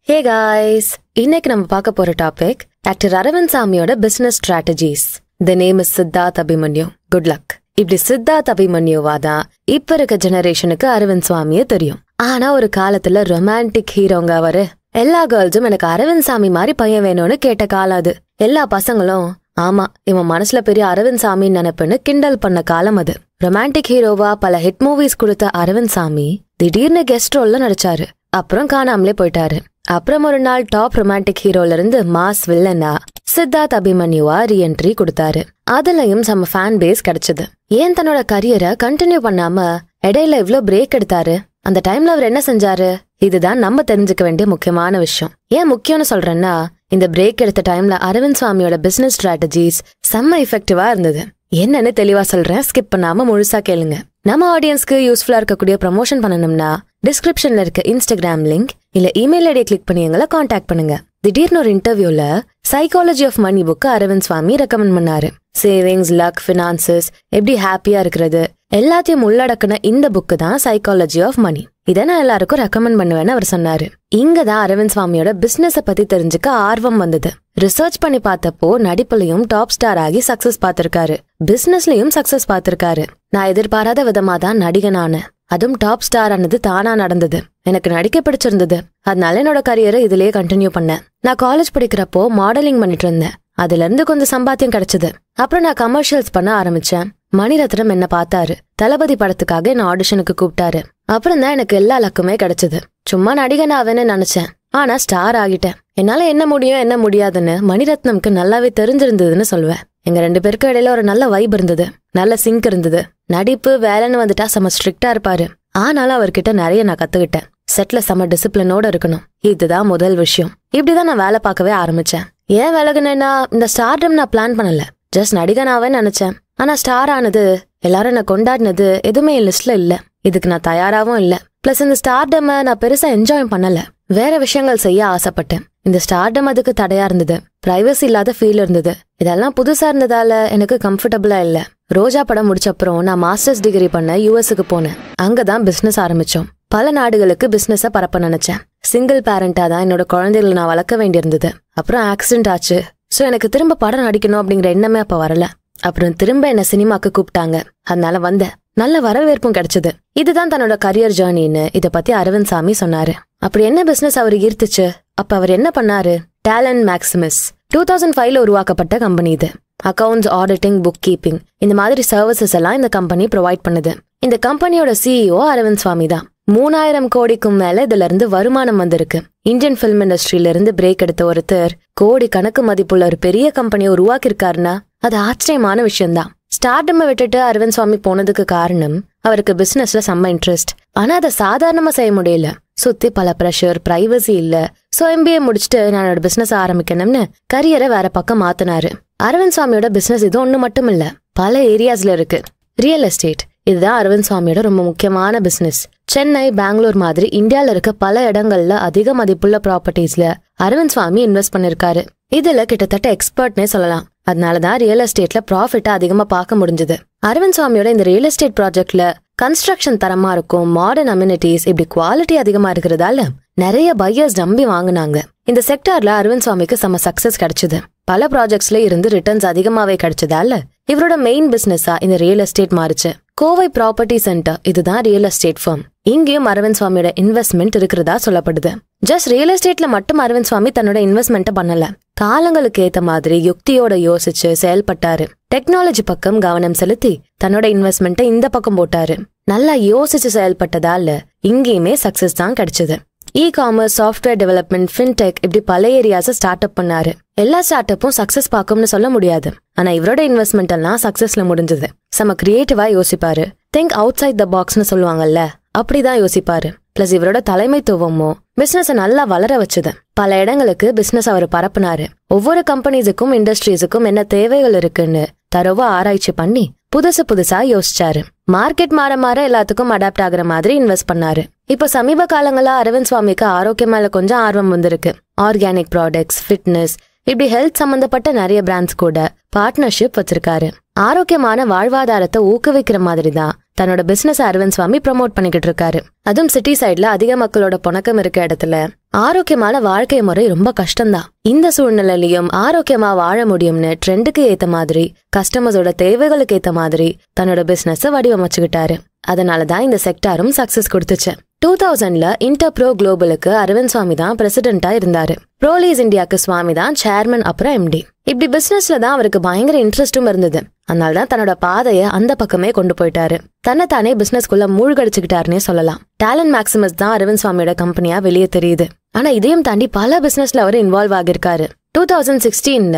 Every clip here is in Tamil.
ஹே காய்ஸ் இன்னைக்கு நம்ம பார்க்க போற டாபிக் டாக்டர் அரவிந்த் சாமியோட business strategies the name is Siddharth Abhimanyu good luck இப்படி சித்தார்த் அபிமன்யுவா தான் இப்ப இருக்க ஜெனரேஷனுக்கு அரவிந்த் சுவாமியே தெரியும் ஆனா ஒரு காலத்துல ரொமான்டிக் ஹீரோங்க அவரு எல்லா கேர்ள்ஸும் எனக்கு அரவிந்த் சாமி மாதிரி பையன் வேணும்னு கேட்ட காலம் அது எல்லா பசங்களும் ஆமா இவன் மனசுல பெரிய அரவிந்த் சாமி நினைப்புன்னு கிண்டல் பண்ண காலம் அது ரொமான்டிக் ஹீரோவா பல ஹிட் மூவிஸ் கொடுத்த அரவிந்த் சாமி திடீர்னு கெஸ்ட் ரோல்ல நடிச்சாரு அப்புறம் காணாமலே போயிட்டாரு அப்புறம் ஒரு நாள் டாப் ரொமான்டிக் ஹீரோல இருந்து மாஸ் வில்லனா சித்தார்த் அபிமன்யுவா ரீஎன்ட்ரி கொடுத்தாரு அதுலயும் செம்ம ஃபேன் பேஸ் கிடைச்சது ஏன் தன்னோட கரியரை கண்டினியூ பண்ணாம இடையில இவ்ளோ பிரேக் எடுத்தாரு அந்த டைம்ல அவர் என்ன செஞ்சாரு இதுதான் நம்ம தெரிஞ்சுக்க வேண்டிய முக்கியமான விஷயம் ஏன் முக்கியம்னு சொல்றேன்னா இந்த பிரேக் எடுத்த டைம்ல அரவிந்த் சுவாமியோட பிசினஸ் ஸ்ட்ராட்டஜிஸ் செம்ம எஃபெக்டிவா இருந்தது என்னன்னு தெளிவா சொல்றேன் ஸ்கிப் பண்ணாம முழுசா கேளுங்க நம்ம ஆடியன்ஸ்க்கு யூஸ்ஃபுல்லா இருக்கக்கூடிய ப்ரமோஷன் பண்ணணும்னா டிஸ்கிரிப்ஷன்ல இருக்க இன்ஸ்டாகிராம் லிங்க் இல்ல இமெயில் ஐடியை கிளிக் பண்ணி எங்களை காண்டாக்ட் பண்ணுங்க திடீர்னு ஒரு இன்டர்வியூல psychology of money book Arvind Swami recommend பண்ணாரு சேவிங்ஸ் லக் ஃபினான்சஸ் எப்படி ஹாப்பியா இருக்கிறது எல்லாத்தையும் உள்ளடக்குன இந்த புக்கு தான் சைக்காலஜி ஆஃப் மணி இதை நான் எல்லாருக்கும் ரெக்கமெண்ட் பண்ணுவேன்னு அவர் சொன்னாரு இங்க தான் அரவிந்த் சுவாமியோட பிசினஸ பத்தி தெரிஞ்சுக்க ஆர்வம் வந்தது ரிசர்ச் பண்ணி பார்த்தப்போ நடிப்புலயும் டாப் ஸ்டார் ஆகி சக்சஸ் பார்த்திருக்காரு பிசினஸ்லயும் சக்சஸ் பார்த்திருக்காரு நான் எதிர்பாராத விதமா தான் நடிகனான அதுவும் டாப் ஸ்டார் ஆனது தானா நடந்தது எனக்கு நடிக்க பிடிச்சிருந்தது அதனால என்னோட கரியரை இதுலயே கண்டினியூ பண்ணேன் நான் காலேஜ் படிக்கிறப்போ மாடலிங் பண்ணிட்டு இருந்தேன் அதுல இருந்து கொஞ்சம் சம்பாத்தியம் கிடைச்சது அப்புறம் நான் கமர்ஷியல்ஸ் பண்ண ஆரம்பிச்சேன் மணிரத்னம் என்ன பார்த்தாரு தளபதி படத்துக்காக என்ன ஆடிஷனுக்கு கூப்பிட்டாரு அப்புறம் தான் எனக்கு எல்லா லக்குமே கிடைச்சது சும்மா நடிகன் ஆவேன்னு நினைச்சேன் ஆனா ஸ்டார் ஆகிட்டேன் என்னால என்ன முடியும் என்ன முடியாதுன்னு மணிரத்னம்க்கு நல்லாவே தெரிஞ்சிருந்ததுன்னு சொல்லுவேன் எங்க ரெண்டு பேருக்கும் இடையில ஒரு நல்ல வைப் இருந்தது நல்ல சிங்க் இருந்தது நடிப்பு வேலைன்னு வந்துட்டா செம ஸ்ட்ரிக்டா இருப்பாரு ஆனாலும் அவர்கிட்ட நிறைய நான் கத்துக்கிட்டேன் செட்ல செம டிசிப்ளினோட இருக்கணும் இதுதான் முதல் விஷயம் இப்படிதான் நான் வேலை பார்க்கவே ஆரம்பிச்சேன் ஏன் விலகுனேன்னா இந்த ஸ்டார்டம் நான் பிளான் பண்ணல ஜஸ்ட் நடிகனாவே நினைச்சேன் ஆனா ஸ்டார் ஆனது எல்லாரும் என்ன கொண்டாடினது எதுவுமே என் லிஸ்ட்ல இல்ல இதுக்கு நான் தயாராவும் இல்ல பிளஸ் இந்த ஸ்டார்டம் நான் பெருசா என்ஜாய் பண்ணல வேற விஷயங்கள் செய்ய ஆசைப்பட்டேன் இந்த ஸ்டார்டம் அதுக்கு தடையா இருந்தது பிரைவசி இல்லாத ஃபீல் இருந்தது இதெல்லாம் புதுசா இருந்ததால எனக்கு கம்ஃபர்டபுளா இல்ல ரோஜா படம் முடிச்ச அப்புறம் நான் மாஸ்டர்ஸ் டிகிரி பண்ண யூஎஸ்க்கு போனேன் அங்கதான் பிசினஸ் ஆரம்பிச்சோம் பல நாடுகளுக்கு பிசினஸ பரப்ப நினைச்சேன் சிங்கிள் பேரண்டா தான் என்னோட குழந்தைகளை நான் வளர்க்க வேண்டியிருந்தது அப்புறம் ஆக்சிடென்ட் ஆச்சு சோ எனக்கு திரும்ப படம் நடிக்கணும் அப்படிங்கிற எண்ணமே அப்ப வரல அப்புறம் திரும்ப என்ன சினிமாக்கு கூப்பிட்டாங்க அதனால வந்தேன் நல்ல வரவேற்பும் கிடைச்சது இதுதான் தன்னோட கரியர் ஜேர்னின்னு இத பத்தி அரவிந்த் சாமி சொன்னாரு அப்படி என்ன பிசினஸ் அவர் ஈர்த்துச்சு அப்ப அவர் என்ன பண்ணாரு டேலண்ட் மேக்ஸிமஸ் டூ தௌசண்ட் ஃபைவ்ல உருவாக்கப்பட்ட கம்பெனி இது அக்கவுண்ட்ஸ் ஆடிட்டிங் புக் கீப்பிங் இந்த மாதிரி சர்வீசஸ் எல்லாம் இந்த கம்பெனி ப்ரொவைட் பண்ணுது இந்த கம்பெனியோட சிஇஓ அரவிந்த் சுவாமி தான் மூணாயிரம் கோடிக்கும் மேல இதுல இருந்து வருமானம் வந்திருக்கு இந்தியன் பிலிம் இண்டஸ்ட்ரியில இருந்து பிரேக் எடுத்த ஒருத்தர் கோடி கணக்கு மதிப்புள்ள ஒரு பெரிய கம்பெனியை உருவாக்கியிருக்காருன்னா அது ஆச்சரியமான விஷயம்தான் ஸ்டார்டம் விட்டுட்டு அரவிந்த் சுவாமி போனதுக்கு காரணம் அவருக்கு பிசினஸ்ல செம்ம இன்ட்ரெஸ்ட் ஆனா அதை சாதாரணமா செய்ய முடியல சுத்தி பல ப்ரெஷர் பிரைவசி இல்ல சோ எம்பிஏ முடிச்சுட்டு நான் என்னோட பிசினஸ் ஆரம்பிக்கணும்னு கரியரை வேற பக்கம் மாத்தினாரு அரவிந்த் சுவாமியோட பிசினஸ் இது ஒண்ணு மட்டும் இல்ல பல ஏரியாஸ்ல இருக்கு ரியல் எஸ்டேட் இதுதான் அரவிந்த் சுவாமியோட ரொம்ப முக்கியமான பிசினஸ் சென்னை பெங்களூர் மாதிரி இந்தியால இருக்க பல இடங்கள்ல அதிக மதிப்புள்ள ப்ராப்பர்ட்டிஸ்ல அரவிந்த் சுவாமி இன்வெஸ்ட் பண்ணிருக்காரு இதுல கிட்டத்தட்ட எக்ஸ்பர்ட்னே சொல்லலாம் அதனாலதான் ரியல் எஸ்டேட்ல ப்ராஃபிட்டா அதிகமா பார்க்க முடிஞ்சது அரவிந்த் சுவாமியோட இந்த ரியல் எஸ்டேட் ப்ராஜெக்ட்ல கன்ஸ்ட்ரக்ஷன் தரமா இருக்கும் மாடர்ன் அம்யூனிட்டிஸ் இப்படி குவாலிட்டி அதிகமா இருக்கிறதால நிறைய பையர்ஸ் நம்பி வாங்குனாங்க இந்த செக்டார்ல அரவிந்த் சுவாமிக்கு செம சக்சஸ் கிடைச்சது பல ப்ராஜெக்ட்ஸ்ல இருந்து ரிட்டர்ன்ஸ் அதிகமாவே கிடைச்சதால இவரோட மெயின் பிசினஸா இந்த ரியல் எஸ்டேட் மாறுச்சு கோவை ப்ராப்பர்ட்டி சென்டர் இதுதான் ரியல் எஸ்டேட் ஃபார்ம் இங்கேயும் அரவிந்த் சுவாமியோட இன்வெஸ்ட்மெண்ட் இருக்கிறதா சொல்லப்படுது ஜஸ்ட் ரியல் எஸ்டேட்ல மட்டும் அரவிந்த் சுவாமி தன்னோட இன்வெஸ்ட்மெண்ட்டை பண்ணல காலங்களுக்கு ஏத்த மாதிரி யுக்தியோட யோசிச்சு செயல்பட்டாரு டெக்னாலஜி பக்கம் கவனம் செலுத்தி தன்னோட இன்வெஸ்ட்மெண்ட்டை இந்த பக்கம் போட்டாரு நல்லா யோசிச்சு செயல்பட்டதால இங்கேயுமே சக்சஸ் தான் கிடைச்சது e commerce software development fintech இப்படி பல ஏரியாஸை ஸ்டார்ட் அப் பண்ணாரு எல்லா ஸ்டார்ட் அப்பும் சக்சஸ் பார்க்கும்னு சொல்ல முடியாது ஆனா இவரோட இன்வெஸ்ட்மெண்ட் எல்லாம் சக்சஸ்ல முடிஞ்சது செம கிரியேட்டிவா யோசிப்பாரு திங்க் அவுட் சைட் த பாக்ஸ்னு சொல்லுவாங்கல்ல அப்படிதான் யோசிப்பாரு பிளஸ் இவரோட தலைமைத்துவமும் பிசினஸ நல்லா வளர வச்சது பல இடங்களுக்கு பிசினஸ் அவர் பரப்புனாரு ஒவ்வொரு கம்பெனிஸுக்கும் இண்டஸ்ட்ரீஸுக்கும் என்ன தேவைகள் இருக்குன்னு தரவா ஆராய்ச்சி பண்ணி புதுசு புதுசா யோசிச்சாரு மார்க்கெட் மாற மாற எல்லாத்துக்கும் அடாப்ட் ஆகுற மாதிரி இன்வெஸ்ட் பண்ணாரு இப்ப சமீப காலங்களா அரவிந்த் சுவாமிக்கு ஆரோக்கியம் மேல கொஞ்சம் ஆர்வம் வந்திருக்கு ஆர்கானிக் ப்ராடக்ட்ஸ் ஃபிட்னஸ் இப்படி ஹெல்த் சம்பந்தப்பட்ட நிறைய பிராண்ட்ஸ் கூட பார்ட்னர்ஷிப் வச்சிருக்காரு ஆரோக்கியமான வாழ்வாதாரத்தை ஊக்குவிக்கிற மாதிரி தான் தன்னோட பிசினஸ் அரவிந்த் சுவாமி ப்ரமோட் பண்ணிக்கிட்டு இருக்காரு அதுவும் சிட்டி சைட்ல அதிக மக்களோட புணக்கம் இருக்க இடத்துல ஆரோக்கியமான வாழ்க்கை முறை ரொம்ப கஷ்டம்தான் இந்த சூழ்நிலையிலும் ஆரோக்கியமா வாழ முடியும்னு ட்ரெண்டுக்கு ஏத்த மாதிரி கஸ்டமர்ஸோட தேவைகளுக்கு ஏத்த மாதிரி தன்னோட பிசினஸ் வடிவமைச்சுக்கிட்டாரு அதனாலதான் இந்த செக்டாரும் சக்சஸ் கொடுத்துச்சு டூ தௌசண்ட்ல இன்டர் ப்ரோ குளோபலுக்கு அரவிந்த் சுவாமி தான் பிரசிடென்டா இருந்தாரு ப்ரோலீஸ் இந்தியாக்கு சுவாமி தான் சேர்மன் அப்புறம் எம்டி இப்படி பிசினஸ்ல தான் அவருக்கு பயங்கர இன்ட்ரெஸ்டும் இருந்தது அதனால தான் தன்னோட பாதைய அந்த பக்கமே கொண்டு போயிட்டாரு தன்னைத்தானே பிசினஸ்குள்ள மூழ்கடிச்சுக்கிட்டாருன்னே சொல்லலாம் டேலண்ட் மேக்சிமஸ் தான் அரவிந்த் சுவாமியோட கம்பெனியா வெளியே தெரியுது ஆனா இதையும் தாண்டி பல பிசினஸ்ல அவர் இன்வால்வ் ஆகியிருக்காரு டூ தௌசண்ட் சிக்ஸ்டீன்ல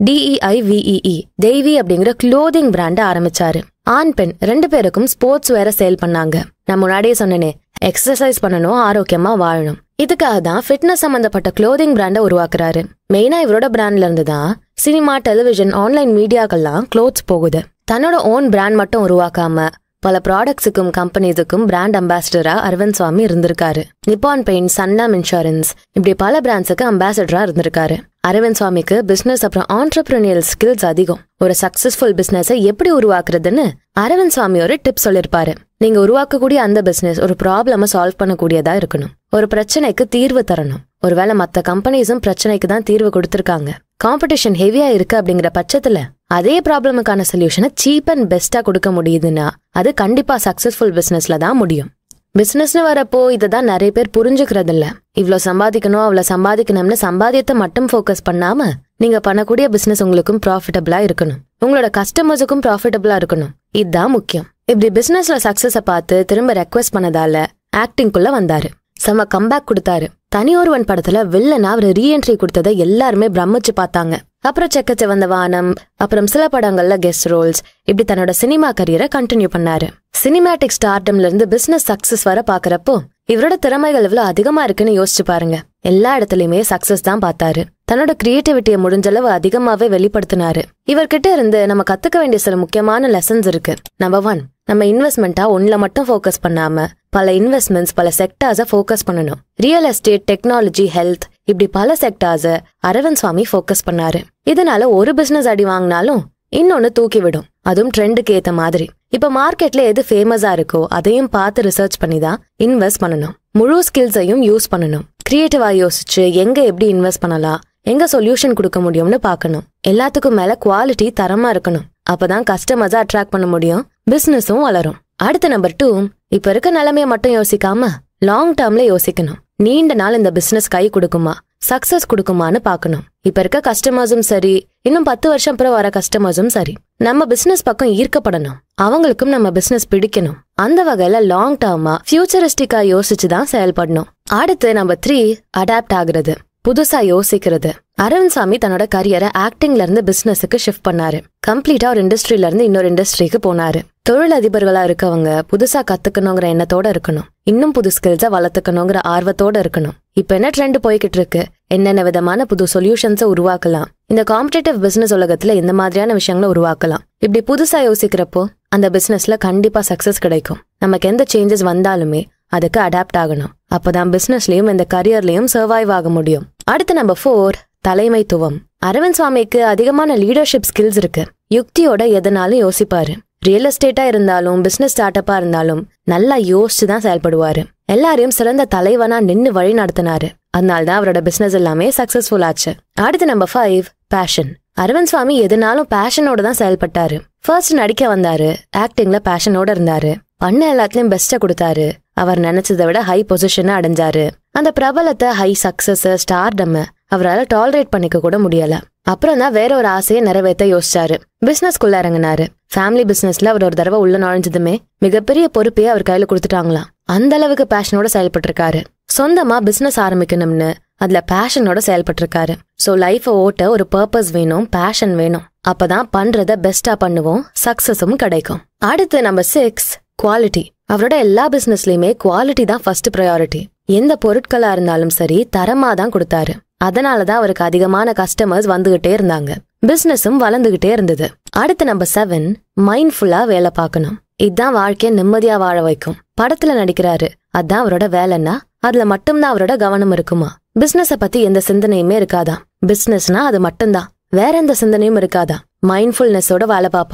டிஇஐவிஇஇ தெய்வி அப்படிங்கிற க்ளோதிங் பிராண்ட ஆரம்பிச்சாரு ஆண் பெண் ரெண்டு பேருக்கும் ஸ்போர்ட்ஸ் வேற சேல் பண்ணாங்க நான் முன்னாடியே சொன்னேனே எக்ஸசைஸ் பண்ணணும் ஆரோக்கியமா வாழணும் இதுக்காக தான் ஃபிட்னஸ் சம்பந்தப்பட்ட க்ளோதிங் பிராண்ட உருவாக்குறாரு மெயினா இவரோட பிராண்ட்ல இருந்து தான் சினிமா டெலிவிஷன் ஆன்லைன் மீடியாக்கெல்லாம் க்ளோத்ஸ் போகுது தன்னோட ஓன் பிராண்ட் மட்டும் உருவாக்காம பல ப்ராடக்ட்ஸுக்கும் கம்பெனிஸுக்கும் பிராண்ட் அம்பாசிடரா அரவிந்த் சுவாமி இருந்திருக்காரு நிப்பான் பெயிண்ட் சன்லாம் இன்சூரன்ஸ் இப்படி பல பிராண்ட்ஸுக்கு அம்பாசிடரா இருந்திருக்காரு அரவிந்த் சுவாமிக்கு பிசினஸ் அப்புறம் ஆண்டர்பிரினியல் ஸ்கில்ஸ் அதிகம் ஒரு சக்சஸ்ஃபுல் பிசினஸை எப்படி உருவாக்குறதுன்னு அரவிந்த் சுவாமி ஒரு டிப் சொல்லிருப்பாரு நீங்க உருவாக்கக்கூடிய அந்த பிசினஸ் ஒரு ப்ராப்ளம சால்வ் பண்ணக்கூடியதா இருக்கணும் ஒரு பிரச்சனைக்கு தீர்வு தரணும் ஒருவேளை மத்த கம்பெனிஸும் பிரச்சனைக்கு தான் தீர்வு கொடுத்திருக்காங்க காம்படிஷன் ஹெவியா இருக்கு அப்படிங்கிற பட்சத்துல அதே ப்ராப்ளமுக்கான சொல்யூஷனை சீப் அண்ட் பெஸ்டா கொடுக்க முடியுதுன்னா அது கண்டிப்பா சக்சஸ்ஃபுல் பிசினஸ்ல தான் முடியும் பிசினஸ்னு வரப்போ இதை தான் நிறைய பேர் புரிஞ்சுக்கிறது இல்ல இவ்ளோ சம்பாதிக்கணும் அவ்வளோ சம்பாதிக்கணும்னு சம்பாதியத்தை மட்டும் ஃபோக்கஸ் பண்ணாம நீங்க பண்ணக்கூடிய பிசினஸ் உங்களுக்கும் ப்ராஃபிட்டபிளா இருக்கணும் உங்களோட கஸ்டமர்ஸுக்கும் ப்ராஃபிட்டபிளா இருக்கணும் இதுதான் முக்கியம் இப்படி பிசினஸ்ல சக்சஸ பார்த்து திரும்ப ரெக்வெஸ்ட் பண்ணதால ஆக்டிங்குள்ள வந்தாரு செம கம்பேக் கொடுத்தாரு தனி ஒருவன் படத்துல வில்லனா அவர் ரீஎன்ட்ரி கொடுத்ததை எல்லாருமே பிரமிச்சு பார்த்தாங்க அப்புறம் செக்கச்ச வந்த வானம் அப்புறம் சில படங்கள்ல கெஸ்ட் ரோல்ஸ் இப்படி தன்னோட சினிமா கரியரை கண்டினியூ பண்ணாரு சினிமேட்டிக் ஸ்டார்டம்ல இருந்து பிசினஸ் சக்சஸ் வர பாக்குறப்போ இவரோட திறமைகள் இவ்வளவு அதிகமா இருக்குன்னு யோசிச்சு பாருங்க எல்லா இடத்துலயுமே சக்சஸ் தான் பார்த்தாரு தன்னோட கிரியேட்டிவிட்டியை முடிஞ்சளவு அதிகமாவே வெளிப்படுத்தினாரு இவர்கிட்ட இருந்து நம்ம கத்துக்க வேண்டிய சில முக்கியமான லெசன்ஸ் இருக்கு நம்பர் ஒன் நம்ம இன்வெஸ்ட்மெண்ட்டா ஒன்ல மட்டும் ஃபோக்கஸ் பண்ணாம பல இன்வெஸ்ட்மெண்ட்ஸ் பல செக்டார்ஸ ஃபோக்கஸ் பண்ணணும் ரியல் எஸ்டேட் டெக்னாலஜி ஹெல்த் இப்படி பல செக்டார்ஸ அரவிந்த் சுவாமி ஃபோக்கஸ் பண்ணாரு இதனால ஒரு பிசினஸ் அடி வாங்கினாலும் இன்னொன்னு தூக்கி விடும் அதுவும் ட்ரெண்டுக்கு ஏத்த மாதிரி இப்ப மார்க்கெட்ல எது ஃபேமஸா இருக்கோ அதையும் பார்த்து ரிசர்ச் பண்ணி தான் இன்வெஸ்ட் பண்ணணும் முழு ஸ்கில்ஸையும் யூஸ் பண்ணணும் கிரியேட்டிவா யோசிச்சு எங்க எப்படி இன்வெஸ்ட் பண்ணலாம் எங்க சொல்யூஷன் கொடுக்க முடியும்னு பார்க்கணும் எல்லாத்துக்கும் மேல குவாலிட்டி தரமா இருக்கணும் அப்பதான் கஸ்டமர்ஸை அட்ராக்ட் பண்ண முடியும் பிசினஸும் வளரும் அடுத்த நம்பர் டூ இப்ப இருக்க நிலைமைய மட்டும் யோசிக்காம லாங் டேர்ம்ல யோசிக்கணும் நீண்ட நாள் இந்த பிசினஸ் கை கொடுக்குமா சக்சஸ் கொடுக்குமான்னு பார்க்கணும் இப்ப இருக்க கஸ்டமர்ஸும் சரி இன்னும் பத்து வருஷம் அப்புறம் வர கஸ்டமர்ஸும் சரி நம்ம பிசினஸ் பக்கம் ஈர்க்கப்படணும் அவங்களுக்கும் நம்ம பிசினஸ் பிடிக்கணும் அந்த வகையில லாங் டேர்மா ஃபியூச்சரிஸ்டிக்கா யோசிச்சு தான் செயல்படணும் அடுத்து நம்பர் த்ரீ அடாப்ட் ஆகுறது புதுசா யோசிக்கிறது அரவிந்த் சாமி தன்னோட கரியரை ஆக்டிங்ல இருந்து பிசினஸுக்கு ஷிஃப்ட் பண்ணாரு கம்ப்ளீட்டா ஒரு இண்டஸ்ட்ரியில இருந்து இன்னொரு இண்டஸ்ட்ரிக்கு போனாரு தொழில் அதிபர்களா இருக்கவங்க புதுசா கத்துக்கணுங்கிற எண்ணத்தோட இருக்கணும் இன்னும் புது ஸ்கில்ஸை வளர்த்துக்கணுங்கிற ஆர்வத்தோட இருக்கணும் இப்ப என்ன ட்ரெண்ட் போய்கிட்டு இருக்கு என்னென்ன விதமான புது சொல்யூஷன்ஸை உருவாக்கலாம் இந்த காம்படேட்டிவ் பிசினஸ் உலகத்துல இந்த மாதிரியான விஷயங்களை உருவாக்கலாம் இப்படி புதுசா யோசிக்கிறப்போ அந்த பிசினஸ்ல கண்டிப்பா சக்சஸ் கிடைக்கும் நமக்கு எந்த சேஞ்சஸ் வந்தாலுமே அதுக்கு அடாப்ட் ஆகணும் அப்பதான் பிசினஸ்லயும் இந்த கரியர்லயும் சர்வைவ் ஆக முடியும் அடுத்து நம்பர் ஃபோர் தலைமைத்துவம் அரவிந்த் சுவாமிக்கு அதிகமான லீடர்ஷிப் ஸ்கில்ஸ் இருக்கு யுக்தியோட எதனாலும் யோசிப்பாரு ரியல் எஸ்டேட்டா இருந்தாலும் பிசினஸ் ஸ்டார்ட் அப்பா இருந்தாலும் நல்லா யோசிச்சு தான் செயல்படுவாரு எல்லாரையும் சிறந்த தலைவனா நின்னு வழி நடத்தினாரு அதனால்தான் அவரோட பிசினஸ் எல்லாமே சக்சஸ்ஃபுல் ஆச்சு அடுத்து number five passion Arvind Swami எதுனாலும் பேஷனோட தான் செயல்பட்டாரு ஃபர்ஸ்ட் நடிக்க வந்தாரு ஆக்டிங்ல பேஷனோட இருந்தாரு பண்ண எல்லாத்துலயும் பெஸ்ட கொடுத்தாரு அவர் நினைச்சதை விட ஹை பொசிஷனை அடைஞ்சாரு அந்த பிரபலத்தை ஹை சக்சஸ் ஸ்டார்டம் அவரால் டாலரேட் பண்ணிக்க கூட முடியல அப்புறம் தான் வேற ஒரு ஆசையை நிறைவேற்ற யோசிச்சாரு பிசினஸ்க்குள்ள இறங்கினாரு ஃபேமிலி பிசினஸ்ல அவர் ஒரு தடவை உள்ள நுழைஞ்சதுமே மிகப்பெரிய பொறுப்பையே அவர் கையில கொடுத்துட்டாங்களாம் அந்த அளவுக்கு பேஷனோட செயல்பட்டு இருக்காரு சொந்தமா பிசினஸ் ஆரம்பிக்கணும்னு அதுல பேஷனோட செயல்பட்டு இருக்காரு சோ லைஃப ஓட்ட ஒரு பர்பஸ் வேணும் பேஷன் வேணும் அப்பதான் பண்றத பெஸ்டா பண்ணுவோம் சக்சஸும் கிடைக்கும் அடுத்து நம்பர் சிக்ஸ் குவாலிட்டி அவரோட எல்லா பிசினஸ்லயுமே குவாலிட்டி தான் ஃபர்ஸ்ட் ப்ரையாரிட்டி எந்த பொருட்களா இருந்தாலும் சரி தரமா தான் கொடுத்தாரு அதனாலதான் அவருக்கு அதிகமான கஸ்டமர்ஸ் வந்துகிட்டே இருந்தாங்க பிசினஸும் வளர்ந்துகிட்டே இருந்தது அடுத்து நம்பர் செவன் மைண்ட்ஃபுல்லா வேலை பார்க்கணும் இதுதான் வாழ்க்கைய நிம்மதியா வாழ வைக்கும் படத்துல நடிக்கிறாரு அதான் அவரோட வேலைன்னா அதுல மட்டும்தான் அவரோட கவனம் இருக்குமா பிசினஸ பத்தி எந்த சிந்தனையுமே இருக்காதாம் பிசினஸ்னா அது மட்டும்தான் வேற எந்த சிந்தனையும் இருக்காதாம் மைண்ட்ஃபுல்னஸோட வேலை பார்ப்பாராம்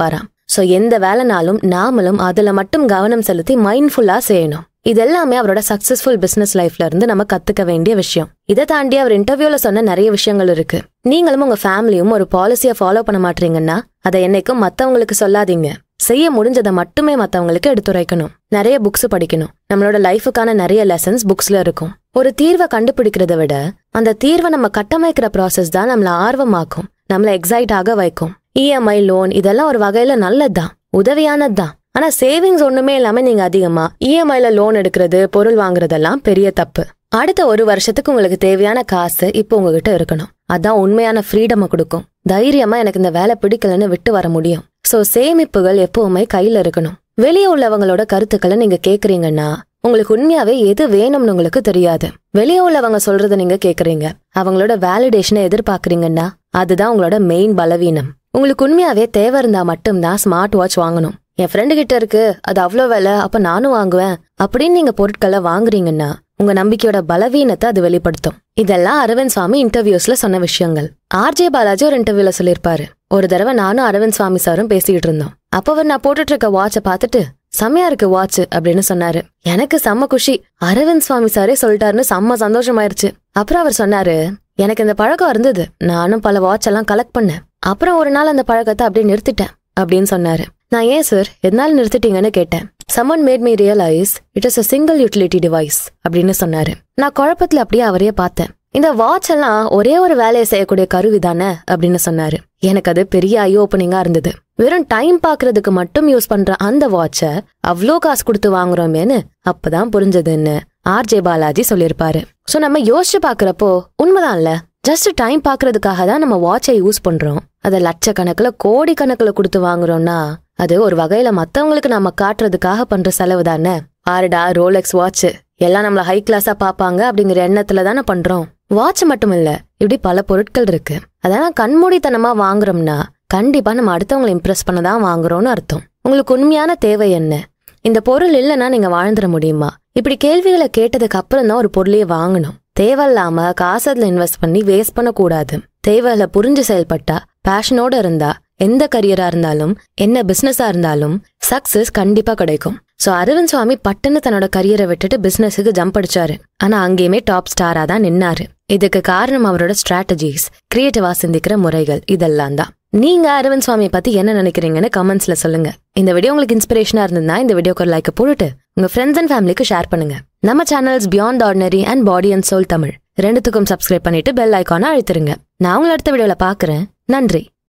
சோ எந்த வேலைனாலும் நாமளும் அதுல மட்டும் கவனம் செலுத்தி மைண்ட்ஃபுல்லா செய்யணும் இது எல்லாமே அவரோட சக்சஸ்ஃபுல் பிசினஸ் லைஃப்ல இருந்து நம்ம கத்துக்க வேண்டிய விஷயம் இதை தாண்டி அவர் இன்டர்வியூல சொன்ன நிறைய விஷயங்கள் இருக்கு நீங்களும் உங்க ஃபேமிலியும் ஒரு பாலிசியை ஃபாலோ பண்ண மாட்டீங்கன்னா அதை என்னைக்கும் மத்தவங்களுக்கு சொல்லாதீங்க செய்ய முடிஞ்சதை மட்டுமே மத்தவங்களுக்கு எடுத்துரைக்கணும் நிறைய புக்ஸ் படிக்கணும் நம்மளோட லைஃபுக்கான நிறைய லெசன்ஸ் புக்ஸ்ல இருக்கும் ஒரு தீர்வை கண்டுபிடிக்கிறத விட அந்த தீர்வை நம்ம கட்டமைக்கிற ப்ராசஸ் தான் நம்மள ஆர்வமாக்கும் நம்மள எக்ஸைட் ஆக வைக்கும் இஎம்ஐ லோன் இதெல்லாம் ஒரு வகையில நல்லதுதான் உதவியானதுதான் ஆனா சேவிங்ஸ் ஒண்ணுமே இல்லாம நீங்க அதிகமா இஎம்ஐல லோன் எடுக்கிறது பொருள் வாங்குறதெல்லாம் பெரிய தப்பு அடுத்த ஒரு வருஷத்துக்கு உங்களுக்கு தேவையான காசு இப்போ உங்ககிட்ட இருக்கணும் அதான் உண்மையான ஃப்ரீடமை கொடுக்கும் தைரியமா எனக்கு இந்த வேலை பிடிக்கலன்னு விட்டு வர முடியும் சோ சேமிப்புகள் எப்பவுமே கையில இருக்கணும் வெளியே உள்ளவங்களோட கருத்துக்களை நீங்க கேக்குறீங்கன்னா உங்களுக்கு உண்மையாவே எது வேணும்னு உங்களுக்கு தெரியாது வெளியே உள்ளவங்க சொல்றத நீங்க கேக்குறீங்க அவங்களோட வேலிடேஷனை எதிர்பார்க்கறீங்கன்னா அதுதான் உங்களோட மெயின் பலவீனம் உங்களுக்கு உண்மையாவே தேவை இருந்தா மட்டும்தான் ஸ்மார்ட் வாட்ச் வாங்கணும் என் ஃப்ரெண்டு கிட்ட இருக்கு அது அவ்வளோ விலை அப்ப நானும் வாங்குவேன் அப்படின்னு நீங்க பொருட்களை வாங்குறீங்கன்னா உங்க நம்பிக்கையோட பலவீனத்தை அது வெளிப்படுத்தும் இதெல்லாம் அரவிந்த் சுவாமி இன்டர்வியூஸ்ல சொன்ன விஷயங்கள் ஆர்ஜே பாலாஜி ஒரு இன்டர்வியூல சொல்லியிருப்பாரு ஒரு தடவை நானும் அரவிந்த் சுவாமி சாரும் பேசிக்கிட்டு இருந்தோம் அப்ப அவர் நான் போட்டுட்டு இருக்க வாட்சை பார்த்துட்டு செம்மையா இருக்கு வாட்ச் அப்படின்னு சொன்னாரு எனக்கு செம்ம குஷி அரவிந்த் சுவாமி சாரே சொல்லிட்டாருன்னு செம்ம சந்தோஷமாயிருச்சு அப்புறம் அவர் சொன்னாரு எனக்கு இந்த பழக்கம் இருந்தது நானும் பல வாட்ச் எல்லாம் கலெக்ட் பண்ணேன் அப்புறம் ஒரு நாள் அந்த பழக்கத்தை அப்படியே நிறுத்திட்டேன் அப்படின்னு சொன்னாரு நான் ஏன் சார் எதனால நிறுத்திட்டீங்கன்னு கேட்டேன் someone made me realize it is a single utility device அப்படின்னு சொன்னாரு நான் குழப்பத்துல அப்படியே அவரையே பார்த்தேன் இந்த வாட்ச் எல்லாம் ஒரே ஒரு வேலையை செய்யக்கூடிய கருவி தானே அப்படின்னு சொன்னாரு எனக்கு அது பெரிய ஐ ஓப்பனிங்கா இருந்தது வெறும் டைம் பாக்குறதுக்கு மட்டும் யூஸ் பண்ற அந்த வாட்ச அவ்வளோ காசு கொடுத்து வாங்குறோமேன்னு அப்பதான் புரிஞ்சதுன்னு ஆர்ஜே பாலாஜி சொல்லியிருப்பாரு சோ நம்ம யோசிச்சு பாக்குறப்போ உண்மைதான்ல ஜஸ்ட் டைம் பாக்குறதுக்காக தான் நம்ம வாட்சை யூஸ் பண்றோம் அதை லட்சக்கணக்குல கோடி கணக்குல கொடுத்து வாங்குறோம்னா அது ஒரு வகையில மத்தவங்களுக்கு நம்ம காட்டுறதுக்காக பண்ற செலவு தானே ஆறுடா ரோலெக்ஸ் வாட்ச் எல்லாம் நம்மள ஹை கிளாஸா பாப்பாங்க அப்படிங்கிற எண்ணத்துல தானே பண்றோம் வாட்ச் மட்டும் இல்ல இப்படி பல பொருட்கள் இருக்கு அதெல்லாம் கண்மூடித்தனமா வாங்குறோம்னா கண்டிப்பா நம்ம அடுத்தவங்களை இம்ப்ரெஸ் பண்ண தான் வாங்குறோம்னு அர்த்தம் உங்களுக்கு உண்மையான தேவை என்ன இந்த பொருள் இல்லைன்னா நீங்க வாழ்ந்துட முடியுமா இப்படி கேள்விகளை கேட்டதுக்கு அப்புறம் தான் ஒரு பொருளையே வாங்கணும் தேவையில்லாம காசு அதுல இன்வெஸ்ட் பண்ணி வேஸ்ட் பண்ணக்கூடாது தேவையில்ல புரிஞ்சு செயல்பட்டா பேஷனோட இருந்தா எந்த கரியரா இருந்தாலும் என்ன பிசினஸா இருந்தாலும் சக்சஸ் கண்டிப்பா கிடைக்கும் சோ அரவிந்த் சுவாமி பட்டுன்னு தன்னோட கரியரை விட்டுட்டு பிசினஸுக்கு ஜம்ப் அடிச்சாரு ஆனா அங்கேயுமே டாப் ஸ்டாரா தான் நின்னாரு இதுக்கு காரணம் அவரோட ஸ்ட்ராட்டஜிஸ் கிரியேட்டிவா சிந்திக்கிற முறைகள் இதெல்லாம் தான் நீங்க அரவிந்த் சுவாமியை பத்தி என்ன நினைக்கிறீங்கன்னு கமெண்ட்ஸ்ல சொல்லுங்க இந்த வீடியோ உங்களுக்கு இன்ஸ்பிரேஷனா இருந்ததுன்னா இந்த வீடியோக்கு ஒரு லைக் போட்டுட்டு உங்க ஃப்ரெண்ட்ஸ் அண்ட் ஃபேமிலிக்கு ஷேர் பண்ணுங்க நம்ம channels beyond ordinary and body and soul Tamil ரெண்டுத்துக்கும் சப்ஸ்கிரைப் பண்ணிட்டு பெல் ஐக்கான அழுத்துருங்க நான் உங்களை அடுத்த வீடியோல பாக்குறேன் நன்றி